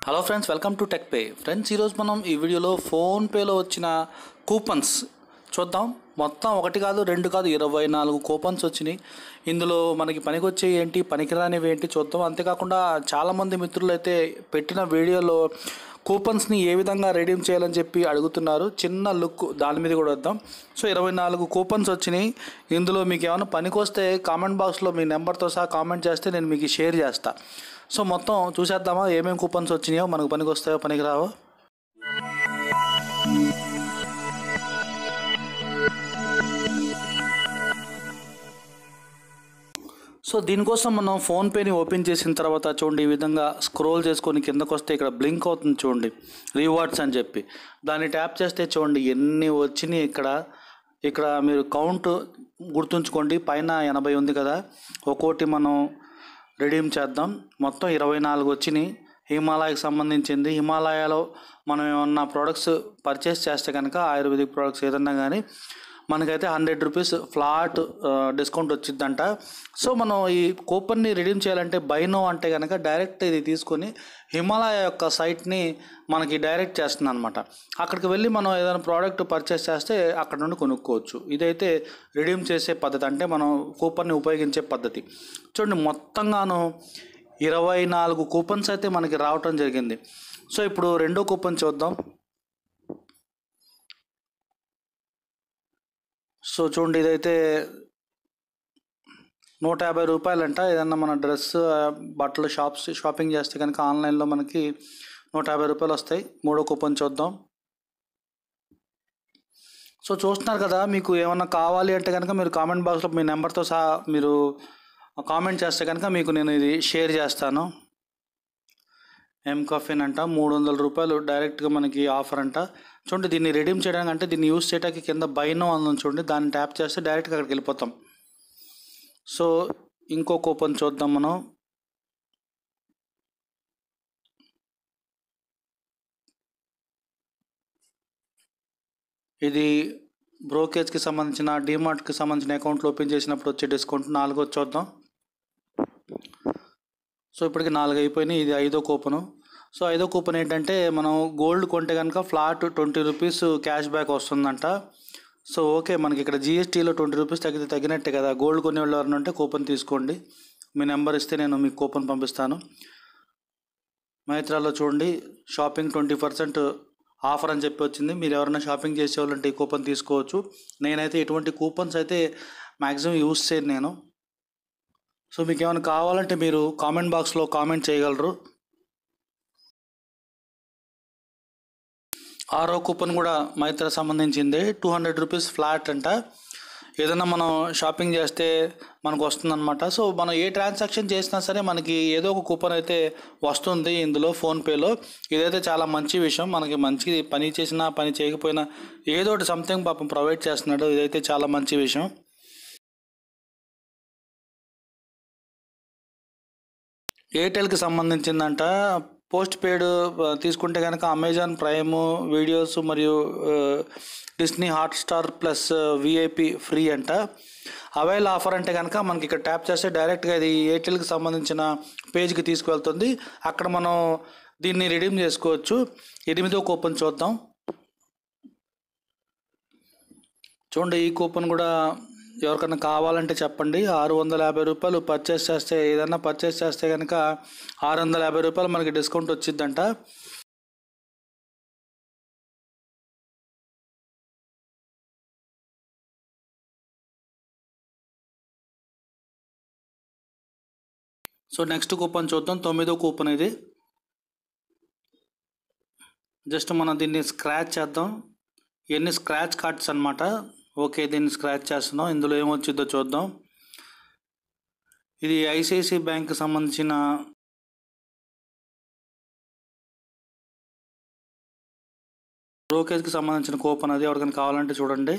hello friends welcome to tech pay friends ఈరోజు మనం ఈ వీడియోలో ఫోన్పేలో వచ్చిన కూపన్స్ చూద్దాం మొత్తం ఒకటి కాదు రెండు కాదు ఇరవై నాలుగు కూపన్స్ వచ్చినాయి ఇందులో మనకి పనికొచ్చే ఏంటి పనికిరానివి ఏంటి చూద్దాం అంతేకాకుండా చాలామంది మిత్రులు అయితే పెట్టిన వీడియోలో కూపన్స్ని ఏ విధంగా రెడీమ్ చేయాలని చెప్పి అడుగుతున్నారు చిన్న లుక్ దాని మీద కూడా వద్దాం సో ఇరవై నాలుగు కూపన్స్ వచ్చినాయి ఇందులో మీకు ఏమైనా పనికొస్తే కామెంట్ బాక్స్లో మీ నెంబర్తో సహా కామెంట్ చేస్తే నేను మీకు షేర్ చేస్తా సో మొత్తం చూసేద్దామా ఏమేమి కూపన్స్ వచ్చినాయో మనకు పనికి వస్తాయో పనికి రావో సో దీనికోసం మనం ఫోన్పేని ఓపెన్ చేసిన తర్వాత చూడండి ఈ విధంగా స్క్రోల్ చేసుకొని కిందకు వస్తే ఇక్కడ బ్లింక్ అవుతుంది చూడండి రివార్డ్స్ అని చెప్పి దాన్ని ట్యాప్ చేస్తే చూడండి ఎన్ని వచ్చినాయి ఇక్కడ ఇక్కడ మీరు కౌంట్ గుర్తుంచుకోండి పైన ఎనభై ఉంది కదా ఒక్కోటి మనం రెడీమ్ చేద్దాం మొత్తం ఇరవై నాలుగు వచ్చినాయి హిమాలయకి సంబంధించింది హిమాలయాలో మనం ఏమన్నా ప్రోడక్ట్స్ పర్చేస్ చేస్తే కనుక ఆయుర్వేదిక్ ప్రోడక్ట్స్ ఏదన్నా కానీ మనకైతే హండ్రెడ్ రూపీస్ ఫ్లాట్ డిస్కౌంట్ వచ్చిందంట సో మనం ఈ కూపన్ని రిడీమ్ చేయాలంటే బైనో అంటే కనుక డైరెక్ట్ ఇది తీసుకొని హిమాలయ యొక్క సైట్ని మనకి డైరెక్ట్ చేస్తుంది అనమాట అక్కడికి వెళ్ళి మనం ఏదైనా ప్రోడక్ట్ పర్చేస్ చేస్తే అక్కడ నుండి కొనుక్కోవచ్చు ఇదైతే రిడీమ్ చేసే పద్ధతి అంటే మనం కూపన్ని ఉపయోగించే పద్ధతి చూడండి మొత్తంగాను ఇరవై నాలుగు కూపన్స్ అయితే మనకి రావటం జరిగింది సో ఇప్పుడు రెండో కూపన్ చూద్దాం సో చూడండి ఇదైతే నూట యాభై రూపాయలంట ఏదన్నా మన డ్రెస్ ఆ, బట్టలు షాప్స్ షాపింగ్ చేస్తే కనుక ఆన్లైన్లో మనకి నూట యాభై రూపాయలు వస్తాయి మూడో కూపన్ చూద్దాం సో చూస్తున్నారు కదా మీకు ఏమన్నా కావాలి అంటే కనుక మీరు కామెంట్ బాక్స్లో మీ నెంబర్తో సహా మీరు కామెంట్ చేస్తే కనుక మీకు నేను ఇది షేర్ చేస్తాను ఎం కాఫీన్ అంట మూడు వందల రూపాయలు డైరెక్ట్గా మనకి ఆఫర్ అంట చూడండి దీన్ని రెడీమ్ చేయడానికి అంటే దీన్ని యూస్ చేయడానికి కింద బైనో అని చూడండి దాన్ని ట్యాప్ చేస్తే డైరెక్ట్గా అక్కడికి వెళ్ళిపోతాం సో ఇంకో కూపన్ చూద్దాం మనం ఇది బ్రోకేజ్కి సంబంధించిన డిమార్ట్కి సంబంధించిన అకౌంట్లు ఓపెన్ చేసినప్పుడు వచ్చే డిస్కౌంట్ నాలుగో చూద్దాం సో ఇప్పటికి నాలుగు అయిపోయినాయి ఇది ఐదో కూపను సో ఐదో కూపన్ ఏంటంటే మనం గోల్డ్ కొంటే కనుక flat twenty rupees cash back వస్తుందంట సో ఓకే మనకి ఇక్కడ జిఎస్టీలో ట్వంటీ రూపీస్ తగ్గితే తగ్గినట్టే కదా గోల్డ్ కొనే వాళ్ళు ఎవరైనా ఉంటే కూపన్ తీసుకోండి మీ నెంబర్ ఇస్తే నేను మీకు కూపన్ పంపిస్తాను మైత్రాలో చూడండి షాపింగ్ ట్వంటీ పర్సెంట్ ఆఫర్ అని చెప్పి వచ్చింది మీరు ఎవరైనా షాపింగ్ చేసే వాళ్ళంటే ఈ కూపన్ తీసుకోవచ్చు నేనైతే ఎటువంటి కూపన్స్ అయితే మ్యాక్సిమం యూస్ చేయను నేను సో మీకు ఏమైనా కావాలంటే మీరు కామెంట్ బాక్స్లో కామెంట్ చేయగలరు ఆరో కూపన్ కూడా మైత్ర సంబంధించింది టూ హండ్రెడ్ రూపీస్ ఫ్లాట్ అంట ఏదైనా మనం షాపింగ్ చేస్తే మనకు వస్తుందన్నమాట సో మనం ఏ ట్రాన్సాక్షన్ చేసినా సరే మనకి ఏదో ఒక కూపన్ అయితే వస్తుంది ఇందులో ఫోన్పేలో ఇదైతే చాలా మంచి విషయం మనకి మంచి పని చేసినా పని చేయకపోయినా ఏదో ఒకటి సంథింగ్ పాపం ప్రొవైడ్ చేస్తున్నాడు ఇదైతే చాలా మంచి విషయం ఎయిర్టెల్కి సంబంధించిందంట పోస్ట్ పెయిడ్ ఆ, తీసుకుంటే కనుక అమెజాన్ ప్రైమ్ వీడియోస్ మరియు ఆ, Disney Hotstar plus VIP free అంట అవైల్ ఆఫర్ అంటే కనుక మనకి ఇక్కడ ట్యాప్ చేస్తే డైరెక్ట్గా ఇది ఎయిర్టెల్కి సంబంధించిన పేజ్కి తీసుకువెళ్తుంది అక్కడ మనం దీన్ని రిడీమ్ చేసుకోవచ్చు ఎనిమిదో కూపన్ చూద్దాం చూడండి ఈ కూపన్ కూడా ఎవరికైనా కావాలంటే చెప్పండి ఆరు వందల యాభై రూపాయలు పర్చేస్ చేస్తే ఏదైనా పర్చేస్ చేస్తే కనుక ఆరు వందల యాభై రూపాయలు మనకి డిస్కౌంట్ వచ్చిందంట సో నెక్స్ట్ కూపన్ చూద్దాం తొమ్మిదో కూపన్ ఇది జస్ట్ మనం దీన్ని స్క్రాచ్ చేద్దాం ఎన్ని స్క్రాచ్ కార్డ్స్ అన్నమాట ఓకే దీన్ని స్క్రాచ్ చేస్తున్నాం ఇందులో ఏమొచ్చిందో చూద్దాం ఇది ఐసిఐసి బ్యాంక్ సంబంధించిన బ్రోకేజ్కి సంబంధించిన కూపన్ అది ఎవరికైనా కావాలంటే చూడండి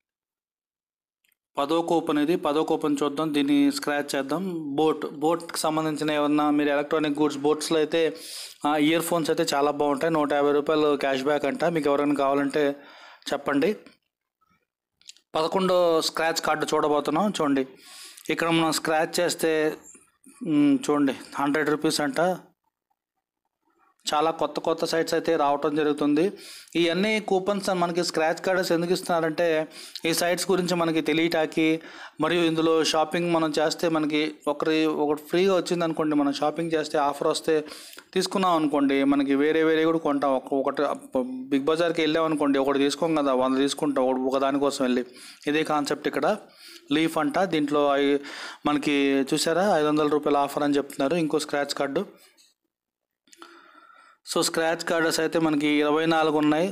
పదో కూపన్ ఇది పదో కూపన్ చూద్దాం దీన్ని స్క్రాచ్ చేద్దాం బోట్ బోట్కి సంబంధించిన ఏమన్నా మీరు ఎలక్ట్రానిక్ గూడ్స్ బోట్స్లో అయితే ఇయర్ ఫోన్స్ అయితే చాలా బాగుంటాయి నూట యాభై రూపాయలు క్యాష్ బ్యాక్ అంట మీకు ఎవరైనా కావాలంటే చెప్పండి పదకొండో స్క్రాచ్ కార్డు చూడబోతున్నాం చూడండి ఇక్కడ మనం స్క్రాచ్ చేస్తే మ్, చూడండి హండ్రెడ్ రూపీస్ అంట చాలా కొత్త కొత్త సైట్స్ అయితే రావటం జరుగుతుంది ఇవన్నీ కూపన్స్ మనకి స్క్రాచ్ కార్డ్స్ ఎందుకు ఇస్తున్నారంటే ఈ సైట్స్ గురించి మనకి తెలియటానికి మరియు ఇందులో షాపింగ్ మనం చేస్తే మనకి ఒకరి ఒకటి ఫ్రీగా వచ్చింది అనుకోండి మనం షాపింగ్ చేస్తే ఆఫర్ వస్తే తీసుకున్నాం అనుకోండి మనకి వేరే వేరే కూడా కొంటాం ఒక ఒకటి బిగ్ బజార్కి వెళ్ళాం అనుకోండి ఒకటి తీసుకోం కదా వంద తీసుకుంటాం ఒకటి ఒక దానికోసం వెళ్ళి ఇదే కాన్సెప్ట్ ఇక్కడ లీఫ్ అంట దీంట్లో ఐ- మనకి చూసారా ఐదు వందల రూపాయల ఆఫర్ అని చెప్తున్నారు ఇంకో scratch card so scratch cards అయితే మనకి ఇరవై నాలుగు ఉన్నాయి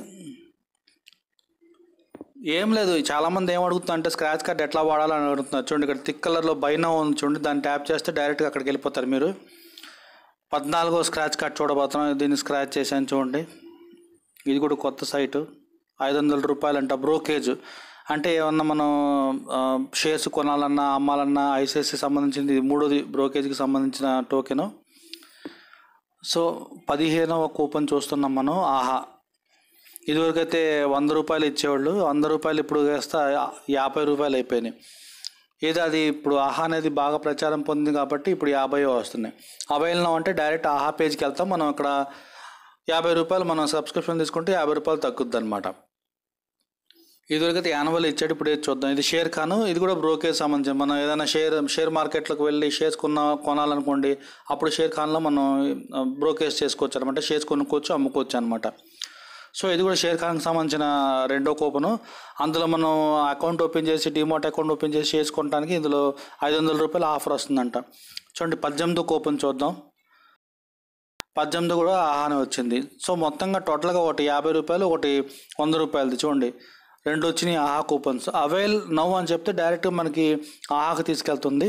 ఏం లేదు చాలామంది ఏం అడుగుతున్నా అంటే స్క్రాచ్ కార్డ్ ఎట్లా వాడాలని అడుగుతున్నారు చూడండి ఇక్కడ థిక్ కలర్లో బైనా ఉంది చూడండి దాన్ని ట్యాప్ చేస్తే డైరెక్ట్గా అక్కడికి వెళ్ళిపోతారు మీరు పద్నాలుగో స్క్రాచ్ కార్డ్ చూడబోతున్నాం దీన్ని స్క్రాచ్ చేశాను చూడండి ఇది కూడా కొత్త సైటు ఐదు వందల రూపాయలంట బ్రోకేజ్ అంటే ఏమన్నా మనం ఆ, షేర్స్ కొనాలన్నా అమ్మాలన్నా ఐసిఐసి సంబంధించింది ఇది మూడోది బ్రోకేజ్కి సంబంధించిన టోకెను సో పదిహేనవ కూపన్ చూస్తున్నాం మనం ఆహా ఇదివరకు అయితే వంద రూపాయలు ఇచ్చేవాళ్ళు వంద రూపాయలు ఇప్పుడు వేస్తా యాభై రూపాయలు అయిపోయినాయి ఏదో అది ఇప్పుడు ఆహా అనేది బాగా ప్రచారం పొందింది కాబట్టి ఇప్పుడు యాభై వస్తున్నాయి అవైలనో అంటే డైరెక్ట్ ఆహా పేజ్కి వెళ్తాం మనం అక్కడ యాభై రూపాయలు మనం సబ్స్క్రిప్షన్ తీసుకుంటే యాభై రూపాయలు తగ్గుద్ది అనమాట ఇదివరకు అయితే యాన్యువల్ ఇచ్చాడు ఇప్పుడు ఏది చూద్దాం ఇది షేర్ ఖాను ఇది కూడా బ్రోకేజ్ సంబంధించి మనం ఏదైనా షేర్ షేర్ మార్కెట్లోకి వెళ్ళి షేర్స్ కొన్న కొనాలనుకోండి అప్పుడు షేర్ ఖాన్లో మనం బ్రోకేజ్ చేసుకోవచ్చు అనమాట షేర్స్ కొనుక్కోవచ్చు అమ్ముకోవచ్చు అనమాట సో ఇది కూడా షేర్ ఖాన్కి సంబంధించిన రెండో కూపను అందులో మనం అకౌంట్ ఓపెన్ చేసి డిమోట్ అకౌంట్ ఓపెన్ చేసి చేసుకోవడానికి ఇందులో ఐదు వందల రూపాయలు ఆఫర్ వస్తుందంట చూడండి పద్దెనిమిదో కూపన్ చూద్దాం పద్దెనిమిది కూడా ఆహానే వచ్చింది సో మొత్తంగా టోటల్గా ఒకటి యాభై రూపాయలు ఒకటి వంద రూపాయలది చూడండి రెండు వచ్చినాయి ఆహా కూపన్స్ అవైల్ నవ్ అని చెప్తే డైరెక్ట్ మనకి ఆహాకి తీసుకెళ్తుంది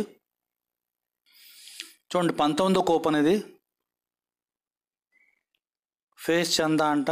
చూడండి పంతొమ్మిదో కూపన్ ఇది ఫేస్ చందా అంట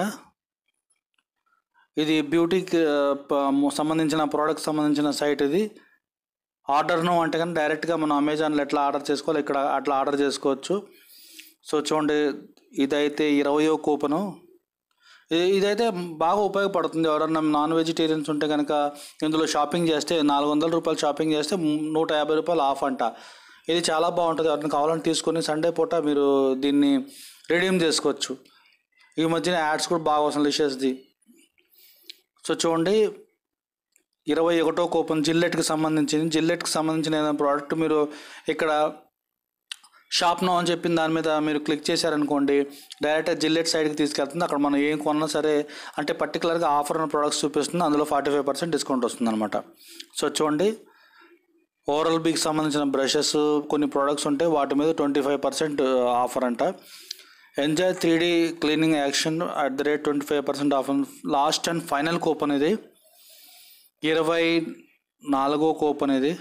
ఇది బ్యూటీకి ఆ, ప- సంబంధించిన ప్రోడక్ట్ సంబంధించిన సైట్ ఇది ఆర్డర్ నో అంటే కానీ డైరెక్ట్గా మనం అమెజాన్లో ఎట్లా ఆర్డర్ చేసుకోవాలి ఇక్కడ అట్లా ఆర్డర్ చేసుకోవచ్చు సో చూడండి ఇదైతే ఇరవయో కూపను ఇది- ఇదైతే బాగా ఉపయోగపడుతుంది ఎవరన్నా నాన్ వెజిటేరియన్స్ ఉంటే కనుక ఇందులో షాపింగ్ చేస్తే నాలుగు వందల రూపాయలు షాపింగ్ చేస్తే ము- నూట యాభై రూపాయలు ఆఫ్ అంట ఇది చాలా బాగుంటుంది ఎవరైనా కావాలని తీసుకొని సండే పూట మీరు దీన్ని రిడీమ్ చేసుకోవచ్చు ఈ మధ్యన యాడ్స్ కూడా బాగా వస్తుంది లిషెస్ది సో చూడండి ఇరవై ఒకటో కూపన్ జిల్లెట్కి సంబంధించింది జిల్లెట్కి సంబంధించిన ఏదైనా ప్రోడక్ట్ మీరు ఇక్కడ షాప్ నో అని చెప్పిన దాని మీద మీరు క్లిక్ చేశారనుకోండి డైరెక్ట్ జిల్లెట్ సైడ్కి తీసుకెళ్తుంది అక్కడ మనం ఏం కొన్నా సరే అంటే పర్టికులర్గా ఆఫర్ ఉన్న ప్రోడక్ట్స్ చూపిస్తుంది అందులో ఫార్టీ ఫైవ్ పర్సెంట్ డిస్కౌంట్ వస్తుంది అనమాట సో చూడండి ఓరల్ బీకి సంబంధించిన బ్రషెస్ కొన్ని ప్రోడక్ట్స్ ఉంటాయి వాటి మీద ట్వంటీ ఫైవ్ పర్సెంట్ ఆఫర్ అంట enjoy three D cleaning action at the rate twenty five percent off last and final coupon ఇది ఇరవై నాలుగో కూపన్ ఇది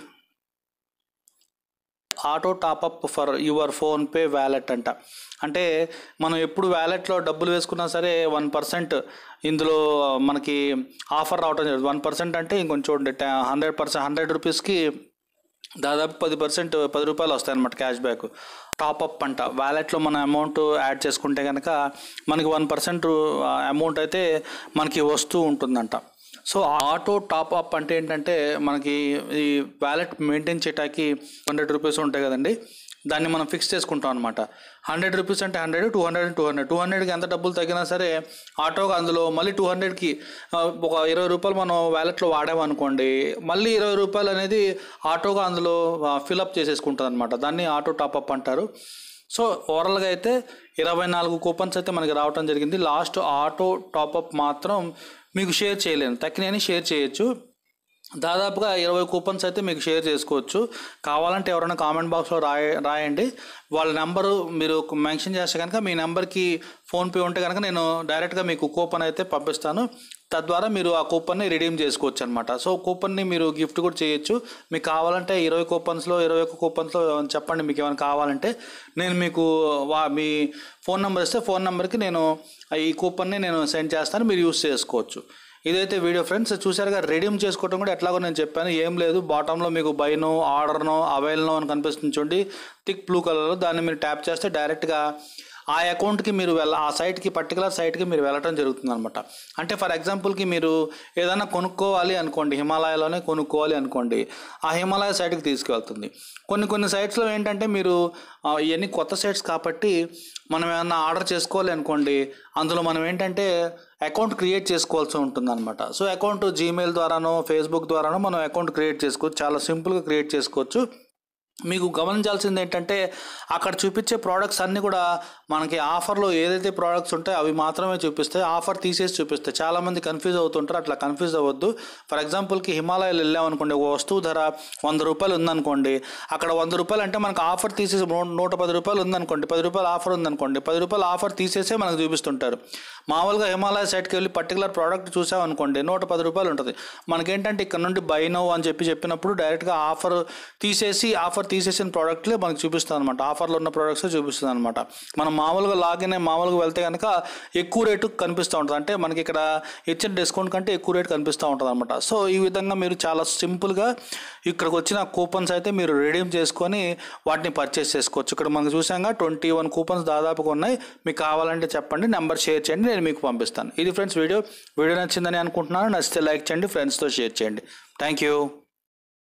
auto top up for your PhonePe wallet అంట అంటే మనం ఎప్పుడు వ్యాలెట్లో డబ్బులు వేసుకున్నా సరే వన్ పర్సెంట్ ఇందులో మనకి ఆఫర్ రావటం జరుగుతుంది వన్ పర్సెంట్ అంటే ఇంకొంచెం చూడండి హండ్రెడ్ పర్సెంట్ హండ్రెడ్ రూపీస్కి దాదాపు పది పర్సెంట్ పది రూపాయలు వస్తాయి అనమాట క్యాష్ బ్యాక్ టాప్అప్ అంట వ్యాలెట్లో మన అమౌంట్ యాడ్ చేసుకుంటే కనుక మనకి వన్ పర్సెంట్ అమౌంట్ అయితే మనకి వస్తూ ఉంటుందంట సో ఆటో టాప్ అప్ అంటే ఏంటంటే మనకి ఈ వ్యాలెట్ మెయింటైన్ చేయడానికి హండ్రెడ్ రూపీస్ ఉంటాయి కదండి దాన్ని మనం ఫిక్స్ చేసుకుంటాం అనమాట హండ్రెడ్ రూపీస్ అంటే hundred two hundred two hundred two హండ్రెడ్కి ఎంత డబ్బులు తగ్గినా సరే ఆటోగా అందులో మళ్ళీ టూ హండ్రెడ్కి ఒక ఇరవై రూపాయలు మనం వ్యాలెట్లో వాడామనుకోండి మళ్ళీ ఇరవై రూపాయలు అనేది ఆటోగా అందులో ఫిలప్ చేసేసుకుంటుంది అనమాట దాన్ని ఆటో టాప్అప్ అంటారు సో ఓవరాల్గా అయితే ఇరవై నాలుగు కూపన్స్ అయితే మనకి రావటం జరిగింది లాస్ట్ ఆటో టాప్అప్ మాత్రం మీకు షేర్ చేయలేను తక్కినని షేర్ చేయొచ్చు దాదాపుగా ఇరవై కూపన్స్ అయితే మీకు షేర్ చేసుకోవచ్చు కావాలంటే ఎవరైనా కామెంట్ బాక్స్లో రాయ రాయండి వాళ్ళ నెంబరు మీరు మెన్షన్ చేస్తే కనుక మీ నెంబర్కి ఫోన్పే ఉంటే కనుక నేను డైరెక్ట్గా మీకు కూపన్ అయితే పంపిస్తాను తద్వారా మీరు ఆ కూపన్ని రిడీమ్ చేసుకోవచ్చు అనమాట సో కూపన్ని మీరు గిఫ్ట్ కూడా చేయొచ్చు మీకు కావాలంటే ఇరవై కూపన్స్లో ఇరవై ఒక్క కూపన్స్లో చెప్పండి మీకు ఏమైనా కావాలంటే నేను మీకు వా మీ ఫోన్ నెంబర్ ఇస్తే ఫోన్ నెంబర్కి నేను ఈ కూపన్ని నేను సెండ్ చేస్తాను మీరు యూస్ చేసుకోవచ్చు ఇదైతే వీడియో ఫ్రెండ్స్ చూసారుగా రెడీమ్ చేసుకోవడం కూడా ఎట్లాగో నేను చెప్పాను ఏం లేదు బాటంలో మీకు బైనో ఆర్డర్నో అవైల్నో అని కనిపిస్తుంది చూడండి థిక్ బ్లూ కలర్లో దాన్ని మీరు ట్యాప్ చేస్తే డైరెక్ట్గా ఆ అకౌంట్కి మీరు వెళ్ళ ఆ సైట్కి పర్టికులర్ సైట్కి మీరు వెళ్ళటం జరుగుతుంది అనమాట అంటే ఫర్ ఎగ్జాంపుల్కి మీరు ఏదైనా కొనుక్కోవాలి అనుకోండి హిమాలయాలోనే కొనుక్కోవాలి అనుకోండి ఆ హిమాలయ సైట్కి తీసుకెళ్తుంది కొన్ని కొన్ని సైట్స్లో ఏంటంటే మీరు ఆ, ఇవన్నీ కొత్త సైట్స్ కాబట్టి మనం ఏమన్నా ఆర్డర్ చేసుకోవాలి అనుకోండి అందులో మనం ఏంటంటే అకౌంట్ క్రియేట్ చేసుకోవాల్సి ఉంటుంది అనమాట సో అకౌంట్ జీమెయిల్ ద్వారానో ఫేస్బుక్ ద్వారానో మనం అకౌంట్ క్రియేట్ చేసుకోవచ్చు చాలా సింపుల్గా క్రియేట్ చేసుకోవచ్చు మీకు గమనించాల్సింది ఏంటంటే అక్కడ చూపించే ప్రోడక్ట్స్ అన్నీ కూడా మనకి ఆఫర్లో ఏదైతే ప్రోడక్ట్స్ ఉంటాయో అవి మాత్రమే చూపిస్తాయి ఆఫర్ తీసేసి చూపిస్తాయి చాలామంది కన్ఫ్యూజ్ అవుతుంటారు అట్లా కన్ఫ్యూజ్ అవ్వద్దు ఫర్ ఎగ్జాంపుల్కి హిమాలయాలు వెళ్ళామనుకోండి ఒక వస్తువు ధర వంద రూపాయలు ఉందనుకోండి అక్కడ వంద రూపాయలు అంటే మనకు ఆఫర్ తీసేసి నూ- నూట పది రూపాయలు ఉందనుకోండి పది రూపాయలు ఆఫర్ ఉందనుకోండి పది రూపాయలు ఆఫర్ తీసేసే మనకు చూపిస్తుంటారు మామూలుగా హిమాలయ సైట్కి వెళ్ళి పర్టికులర్ ప్రోడక్ట్ చూసామనుకోండి నూట పది రూపాయలు ఉంటుంది మనకేంటంటే ఇక్కడ నుండి బై నో అని చెప్పి చెప్పినప్పుడు డైరెక్ట్గా ఆఫర్ తీసేసి ఆఫర్ తీసేసిన ప్రోడక్ట్లే మనకు చూపిస్తుంది అనమాట ఆఫర్లో ఉన్న ప్రోడక్ట్స్ చూపిస్తుంది అనమాట మనం మామూలుగా లాగిన్ అయ్యి మామూలుగా వెళ్తే కనుక ఎక్కువ రేటు కనిపిస్తూ ఉంటుంది అంటే మనకి ఇక్కడ ఇచ్చిన డిస్కౌంట్ కంటే ఎక్కువ రేటు కనిపిస్తూ ఉంటుంది అనమాట సో ఈ విధంగా మీరు చాలా సింపుల్గా ఇక్కడికి వచ్చిన కూపన్స్ అయితే మీరు రెడీమ్ చేసుకొని వాటిని పర్చేస్ చేసుకోవచ్చు ఇక్కడ మనకు చూసాక ట్వంటీ వన్ కూపన్స్ దాదాపుగా ఉన్నాయి మీకు కావాలంటే చెప్పండి నెంబర్ షేర్ చేయండి నేను మీకు పంపిస్తాను ఇది ఫ్రెండ్స్ వీడియో వీడియో నచ్చిందని అనుకుంటున్నాను నచ్చితే లైక్ చేయండి ఫ్రెండ్స్తో షేర్ చేయండి థ్యాంక్ యూ